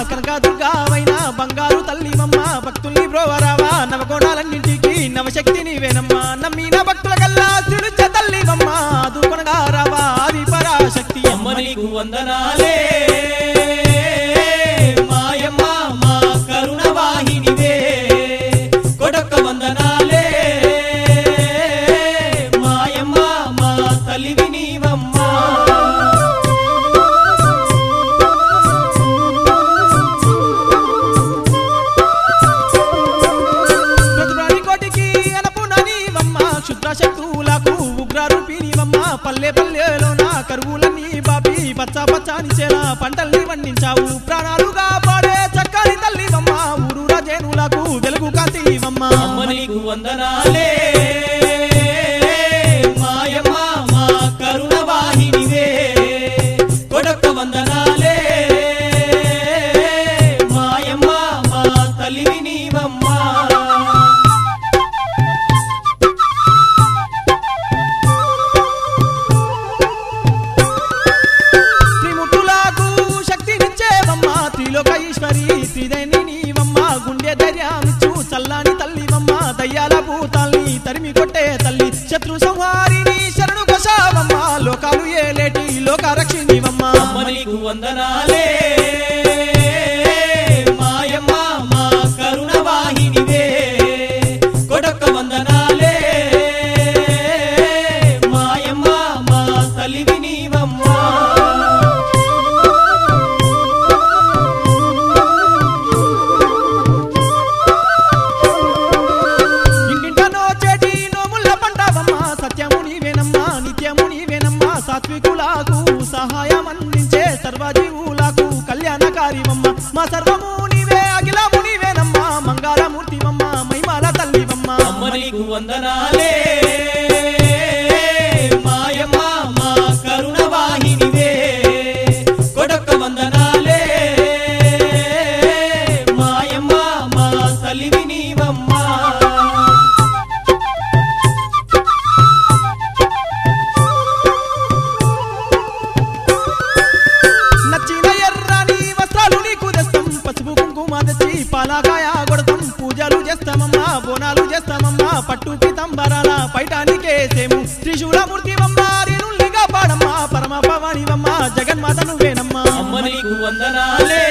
కనకదుర్గావైన బంగారు తల్లివమ్మ భక్తుల్ని బ్రోవరావా నవకోణాలన్నింటికి నవశక్తి నీవేనమ్మా నమ్మిన భక్తుల కల్లా సిడుచ తల్లివమ్మ ఆదుకొనగా రావా ఆది పరాశక్తి అమ్మ నీకు వందనాలే మాయమ్మ మా కరుణ వాహినివే కొడొక్క వందనాలే మాయమ్మ మా తల్లివి నీవమ్మా ప్రతిప్రాణి కోటికి అనపున నీవమ్మ క్షుద్ర శక్తులకు ఉగ్ర రూపినివమ్మ పల్లె పల్లెలోన కరువులన్నీ బాపి పచ్చ పచ్చాని చేల పంటల్ని వండించావు ప్రాణాలుగా పాడే చక్కని తల్లివమ్మ ఊరు రాజేనులకు వెలుగు కాంతివమ్మ అమ్మ నీకు వందనాలే మాయమ్మ మా కరుణ వాహినివే కొడొక్క వందనాలే మాయమ్మ మా తల్లివి నీవమ్మా త్రిముట్టులకు శక్తినిచ్చేవమ్మ త్రిలోక ఈశ్వరి శ్రీదేని నీవమ్మ గుండె ధైర్యమిచ్చు చల్లాని తల్లివమ్మ దయ్యాల భూతాల్ని తరిమి కొట్టే తల్లి శత్రు సంహారిని శరణు కొశావమ్మ లోకాలు ఏలేటి లోక రక్షిణివమ్మ అమ్మ నీకు వందనాలే మాయమ్మ మా కరుణ వాహినివే కొడొక్క వందనాలే మాయమ్మ మా తల్లివి నీవమ్మా ఇంటింటనో చేటి నోముల పంటవమ్మ సత్యము నీవేనమ్మా నిత్యము నీవేనమ్మా సాత్వికులకు సహాయం అందించే సర్వజీవులకు కళ్యాణకారివమ్మ మా సర్వము నీవే అఖిలము నీవేనమ్మా మంగళమూర్తివమ్మ మహిమాల తల్లివమ్మ అమ్మ నీకు వందనాలే మాయమ్మ మా కరుణ వాహినివే కొడొక్క వందనాలే మాయమ్మ మా తల్లివి నీవమ్మా నచ్చిన ఎర్రని వస్త్రాలు నీకు తెస్తాం పసుపు కుంకుమ తెచ్చి పాలకాయ కొడతాం పూజలు చేస్తామమ్మా బోనాలు చేస్తామమ్మా పట్టు పితంబరాల పైటానికేసేము త్రిశూలమూర్తివమ్మ రేణుల్నిగా పాడమ్మా పరమ పవానివమ్మ జగన్మాత నువ్వేనమ్మా అమ్మ నీకు వందనాలే